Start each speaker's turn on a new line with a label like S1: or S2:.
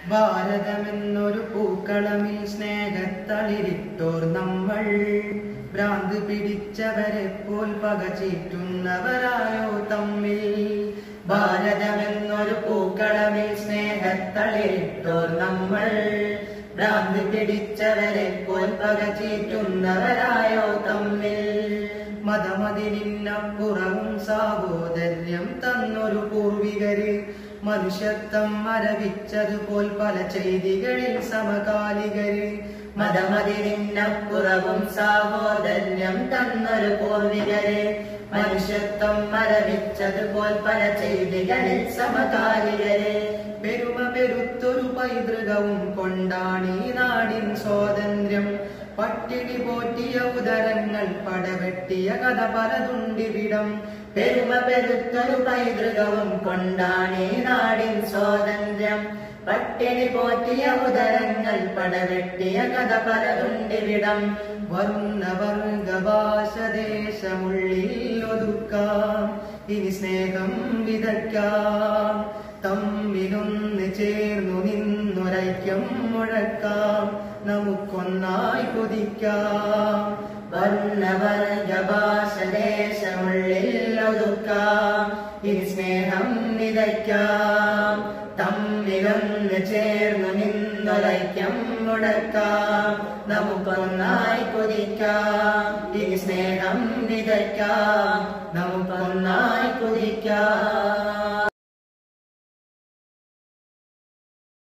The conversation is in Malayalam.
S1: ഭാരതമെന്നൊരു പൂക്കളമിൽ സ്നേഹത്തളിരിട്ടോർ നമ്മൾ ഭ്രാന്ത് പിടിച്ചവരെ പോൽ പകചീറ്റുന്നവരായോ തമ്മിൽ ഭാരതമെന്നൊരു പൂക്കളമിൽ സ്നേഹത്തളിരിട്ടോർ നമ്മൾ ഭ്രാന്ത് പിടിച്ചവരെ പോൽ പകചീറ്റുന്നവരായോ തമ്മിൽ മതമതിലിനപ്പുറവും സാഹോദര്യം തന്നൊരു പൂർവികര് മനുഷ്യത്വം മരവിച്ചതുപോൽ പല ചെയ്തികളിൽ സമകാലികര് മതമതിലിനപ്പുറവും സാഹോദര്യം തന്നൊരു പൂർവികര് മനുഷ്യത്വം മരവിച്ചതുപോൽ പല ചെയ്തികളിൽ സമകാലികര് പെരുമ പെരുത്തൊരു പൈതൃകവും കൊണ്ടാണ് ഈ നാടിൻ സ്വാതന്ത്ര്യം പട്ടിണി പോറ്റിയ ഉദരങ്ങൾ പടവെട്ടിയ കഥ പലതുണ്ടിവിടം പെരുമ പെരുത്തൊരു പൈതൃകവും കൊണ്ടാണ് ഈ നാടിൻ സ്വാതന്ത്ര്യം പട്ടിണി പോറ്റിയ ഉദരങ്ങൾ പടവെട്ടിയ കഥ പലതുണ്ടിവിടം വരുന്ന വർഗഭാഷദേശമുള്ളിൽ ഒതുക്കാം ഇനി സ്നേഹം വിതയ്ക്കാം തമ്മിലൊന്ന് ചേർന്നു നിന്നൊരൈക്യം മുഴക്കാം നമുക്കൊന്നായി കൊതിക്കാം വർണ്ണവർഗഭാഷദേശമുള്ളിൽ ഒതുക്കാം ഇനി സ്നേഹം വിതയ്ക്കാം തമ്മിലൊന്ന് ചേർന്നു നിന്നൊരൈക്യം മുടക്കാം നമുക്കൊന്നായി കൊതിക്കാം ഇനി സ്നേഹം വിതയ്ക്കാം നമുക്കൊന്നായി കൊതിക്കാം